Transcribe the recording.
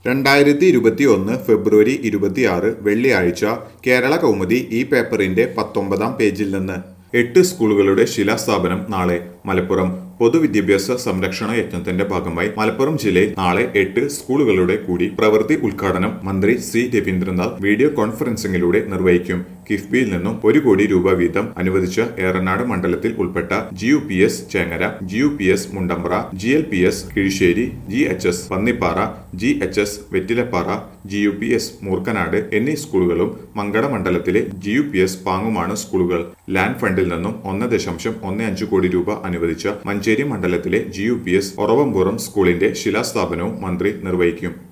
രണ്ടായിരത്തി ഇരുപത്തി ഒന്ന് ഫെബ്രുവരി ഇരുപത്തിയാറ് വെള്ളിയാഴ്ച കേരള കൗമുദി ഈ പേപ്പറിന്റെ പത്തൊമ്പതാം പേജിൽ നിന്ന് എട്ട് സ്കൂളുകളുടെ ശിലാസ്ഥാപനം നാളെ മലപ്പുറം പൊതുവിദ്യാഭ്യാസ സംരക്ഷണ യജ്ഞത്തിന്റെ ഭാഗമായി മലപ്പുറം ജില്ലയിൽ നാളെ എട്ട് സ്കൂളുകളുടെ കൂടി പ്രവൃത്തി ഉദ്ഘാടനം മന്ത്രി സി രവീന്ദ്രനാഥ് വീഡിയോ കോൺഫറൻസിംഗിലൂടെ നിർവഹിക്കും കിഫ്ബിയിൽ നിന്നും ഒരു കോടി രൂപ വീതം അനുവദിച്ച ഏറനാട് മണ്ഡലത്തിൽ ഉൾപ്പെട്ട G U P S Chengara G U P S Mundambra G L P S Kizhissery G H S Pannippara G H S Vettilappara G U P S Moorkanad എന്നീ സ്കൂളുകളും മങ്കട മണ്ഡലത്തിലെ ജി യു പി എസ് പാങ്ങുമാണ് സ്കൂളുകൾ ലാൻഡ് ഫണ്ടിൽ നിന്നും ഒന്ന് ദശാംശം ഒന്ന് അഞ്ച് കോടി രൂപ അനുവദിച്ച മഞ്ചേരി മണ്ഡലത്തിലെ G U P S Oravampuram സ്കൂളിന്റെ ശിലാസ്ഥാപനവും മന്ത്രി നിർവഹിക്കും